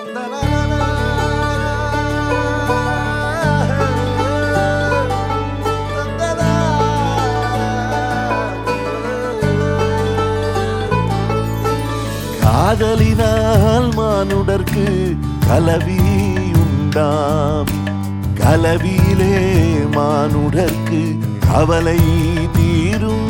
காதலினால் மானுடர்க்கு கலவி உண்டாம் கலவியிலே மானுடர்க்கு கவலை தீரும்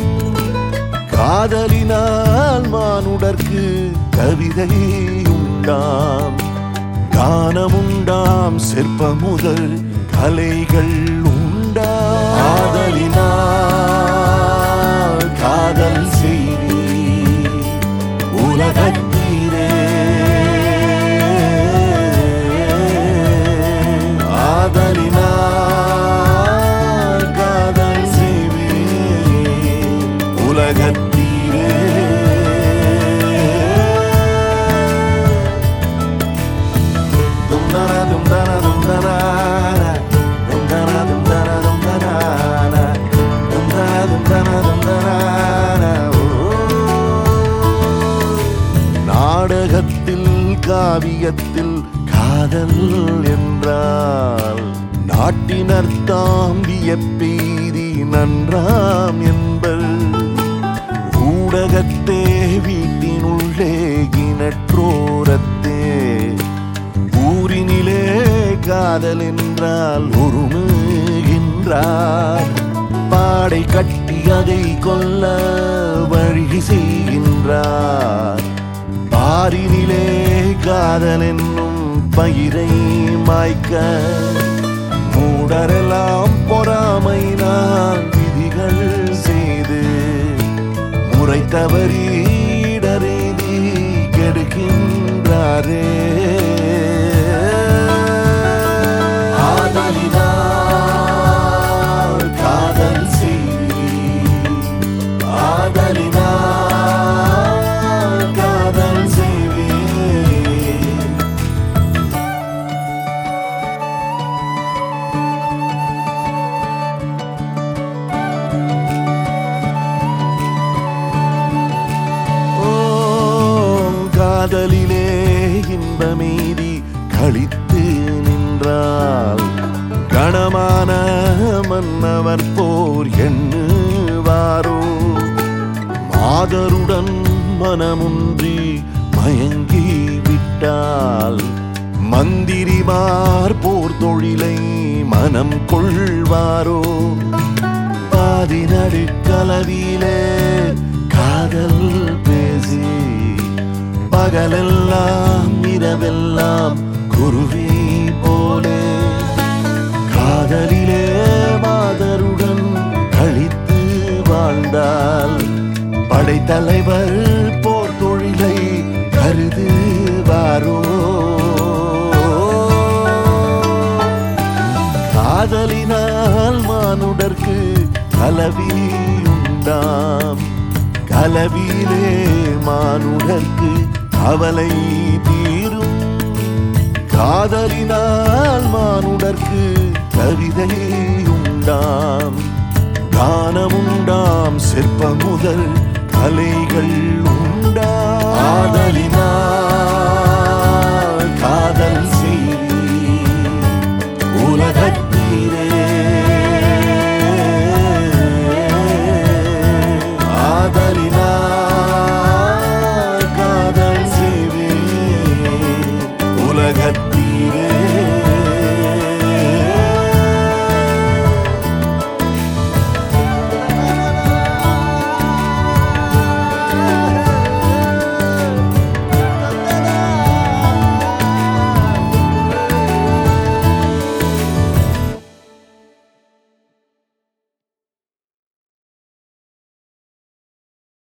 காதலினால் மானுடர்க்கு கவிதை உண்டாம் கானமுண்டாம் சிற்பம் முதல் கலைகள் உண்டாம் காதலினால் காதல் செய்தி உலகத்தீரே ஆதலினால் காதல் செய்வே உலகத்தீரே தும்தன தும்தன தும்தன தும்தன தும்தன தும்தன தும்தன தும்தன தும்தன நாடகத்தில் காவியத்தில் காதல் என்றால் நாட்டினர் தாம்பிய பெய்தி நன்றாம் என்பர் ஊடகத்தே வீட்டினுள்ளே கிணற்றோரத்தே ஊரினிலே காதல் என்றால் ஒருமுகின்றார் பாடை கட்டி அதை கொல்ல வழி செய்கின்றார் பாரினிலே காதல் என்னும் பயிரை மாய்க்க மூடரெல்லாம் பொறாமைனால் விதிகள் செய்து முறை தவறி இடரேதி கெடுக்கின்றாரே ஆதலினால் காதல் செய்தி ஆதலினால் காதல் செய்வே ஓம் காதலிலே இன்பமீதி கழித்து நின்றால் கணமான மன்னவர் போர் எண்ணுவாரோ மாதருடன் மனமுன்றி மயங்கி விட்டால் மந்திரிமார் போர் தொழிலை மனம் கொள்வாரோ பாதி நடுக்கலவியிலே காதல் பேசி பகலெல்லாம் இரவெல்லாம் குருவி போலே காதலிலே மாதருடன் கழித்து வாழ்ந்தால் படைத்தலைவர் போர் தொழிலை கருதுவாரோ காதலினால் மானுடர்க்கு கலவி உண்டாம் கலவியிலே மானுடர்க்கு கவலை தீரும் காதலினால் மானுடர்க்கு கவிதை உண்டாம் கானமுண்டாம் சிற்பம் முதல் கலைகள் உண்டாம் ஆதலினால் காதல் செய்தி உலகத்தீரே ஆதலினால் காதல் செய்வே உலகத்தீரே